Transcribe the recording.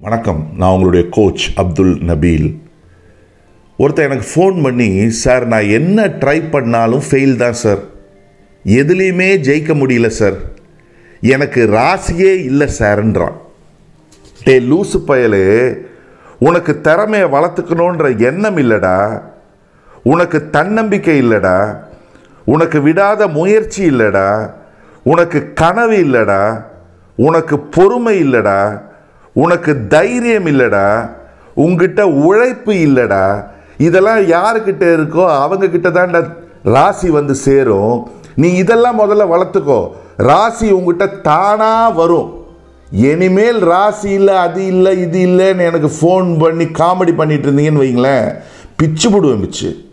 வணக்கம் நான் உங்களுடைய கோச் அப்துல் நபீல் ஒருத்தன் எனக்கு ஃபோன் பண்ணி சார் நான் என்ன ட்ரை பண்ணாலும் ஃபெயில் தான் சார் எதுலேயுமே ஜெயிக்க முடியல சார் எனக்கு ராசியே இல்லை சார்ன்றான் டே லூசு பயலே உனக்கு திறமையை வளர்த்துக்கணுன்ற எண்ணம் இல்லைடா உனக்கு தன்னம்பிக்கை இல்லைடா உனக்கு விடாத முயற்சி இல்லைடா உனக்கு கனவு இல்லைடா உனக்கு பொறுமை இல்லைடா உனக்கு தைரியம் இல்லைடா உங்ககிட்ட உழைப்பு இல்லைடா இதெல்லாம் யாருக்கிட்ட இருக்கோ அவங்க கிட்ட தான்டா ராசி வந்து சேரும் நீ இதெல்லாம் முதல்ல வளர்த்துக்கோ ராசி உங்ககிட்ட தானா வரும் இனிமேல் ராசி இல்லை அது இல்லை இது இல்லைன்னு எனக்கு ஃபோன் பண்ணி காமெடி பண்ணிட்டு இருந்தீங்கன்னு வைங்களேன் பிச்சு போடுவேன் பிச்சு